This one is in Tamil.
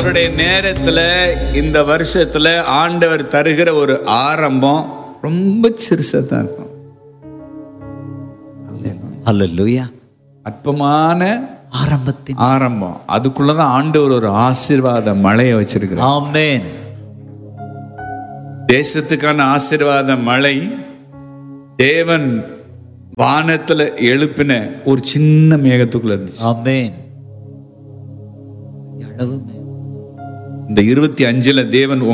அவருடைய நேரத்துல இந்த வருஷத்துல ஆண்டவர் தருகிற ஒரு ஆரம்பம் ரொம்ப சிறுசா தான் இருக்கும் ஹalleluya அற்பமான ஆரம்பத்தின் ஆரம்பம் அதுக்குள்ளதான் ஆண்டவர் ஒரு ஆசீர்வாத மழையை வச்சிருக்கிறார் ஆமென் தேசத்துக்கான ஆசீர்வாத மழை தேவன் வானத்துல எழுப்பின ஒரு சின்ன மேகத்துக்குள்ள இருந்துச்சு ஆமென் அளவு இந்த இருபத்தி அஞ்சுல தேவன்